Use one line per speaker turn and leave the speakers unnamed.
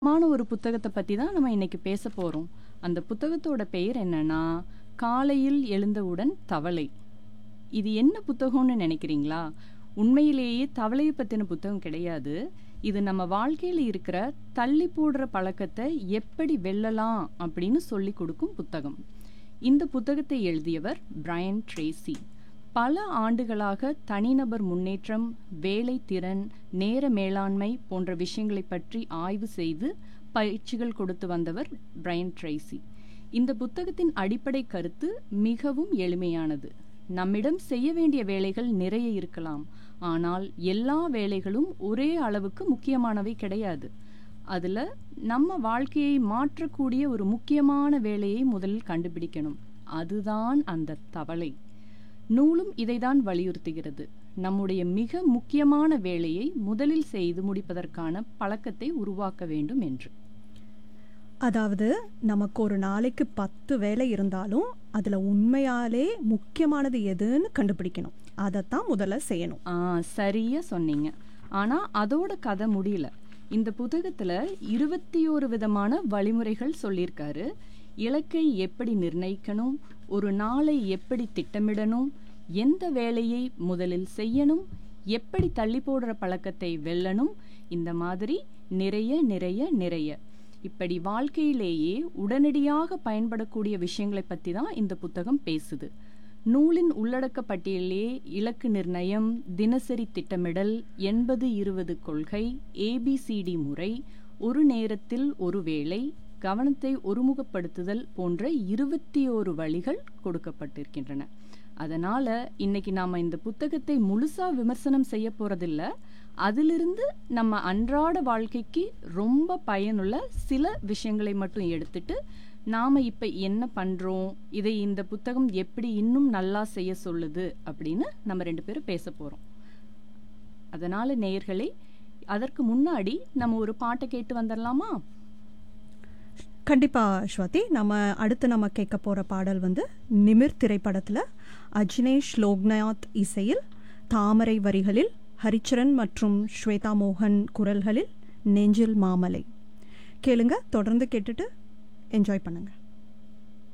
மான ஒரு புத்தகத்தை பற்றி தான் நம்ம இன்னைக்கு பேச போகிறோம் அந்த புத்தகத்தோட பெயர் என்னன்னா காலையில் எழுந்தவுடன் தவளை இது என்ன புத்தகம்னு நினைக்கிறீங்களா உண்மையிலேயே தவளையை பற்றின புத்தகம் கிடையாது இது நம்ம வாழ்க்கையில் இருக்கிற தள்ளி போடுற பழக்கத்தை எப்படி வெல்லலாம் அப்படின்னு சொல்லி கொடுக்கும் புத்தகம் இந்த புத்தகத்தை எழுதியவர் பிரையன் ட்ரேசி பல ஆண்டுகளாக தனிநபர் முன்னேற்றம் வேலை திறன் நேர மேலாண்மை போன்ற விஷயங்களை பற்றி ஆய்வு செய்து பயிற்சிகள் கொடுத்து வந்தவர் பிரையன் ட்ரேசி இந்த புத்தகத்தின் அடிப்படை கருத்து மிகவும் எளிமையானது நம்மிடம் செய்ய வேண்டிய வேலைகள் நிறைய இருக்கலாம் ஆனால் எல்லா வேலைகளும் ஒரே அளவுக்கு முக்கியமானவை கிடையாது அதுல நம்ம வாழ்க்கையை மாற்றக்கூடிய ஒரு முக்கியமான வேலையை முதலில் கண்டுபிடிக்கணும் அதுதான் அந்த தவளை நூலும் இதைதான் வலியுறுத்துகிறது நம்முடைய மிக முக்கியமான வேலையை முதலில் செய்து முடிப்பதற்கான பழக்கத்தை உருவாக்க வேண்டும் என்று
அதாவது நமக்கு ஒரு நாளைக்கு பத்து வேலை இருந்தாலும் அதில் உண்மையாலே முக்கியமானது எதுன்னு கண்டுபிடிக்கணும் அதைத்தான் முதல்ல செய்யணும்
ஆ சரியா சொன்னீங்க ஆனா அதோட கதை முடியல இந்த புத்தகத்துல இருபத்தி ஒரு விதமான வழிமுறைகள் சொல்லியிருக்காரு இலக்கை எப்படி நிர்ணயிக்கணும் ஒரு நாளை எப்படி திட்டமிடணும் எந்த வேலையை முதலில் செய்யணும் எப்படி தள்ளி போடுற பழக்கத்தை வெல்லணும் இந்த மாதிரி நிறைய நிறைய நிறைய இப்படி வாழ்க்கையிலேயே உடனடியாக பயன்படக்கூடிய விஷயங்களை பற்றி தான் இந்த புத்தகம் பேசுது நூலின் உள்ளடக்க பட்டியலே இலக்கு நிர்ணயம் தினசரி திட்டமிடல் எண்பது இருபது கொள்கை ஏபிசிடி முறை ஒரு நேரத்தில் ஒரு வேலை கவனத்தை ஒருமுகப்படுத்துதல் போன்ற இருபத்தி ஓரு வழிகள் கொடுக்கப்பட்டிருக்கின்றன அதனால இன்னைக்கு நாம இந்த புத்தகத்தை முழுசா விமர்சனம் செய்ய போறதில்ல அதிலிருந்து நம்ம அன்றாட வாழ்க்கைக்கு ரொம்ப பயனுள்ள சில விஷயங்களை மட்டும் எடுத்துட்டு நாம இப்ப என்ன பண்றோம் இதை இந்த புத்தகம் எப்படி இன்னும் நல்லா செய்ய சொல்லுது அப்படின்னு நம்ம ரெண்டு பேரும் பேச போறோம் அதனால நேயர்களே அதற்கு முன்னாடி நம்ம ஒரு பாட்டை கேட்டு வந்துடலாமா
கண்டிப்பா ஸ்வாதி நம்ம அடுத்து நம்ம கேட்க போற பாடல் வந்து நிமிர் திரைப்படத்துல அஜினேஷ் லோக்நாத் இசையில் தாமரை வரிகளில் ஹரிச்சரன் மற்றும் ஸ்வேதா மோகன் குரல்களில் நெஞ்சில் மாமலை கேளுங்க தொடர்ந்து கேட்டுட்டு என்ஜாய் பண்ணுங்க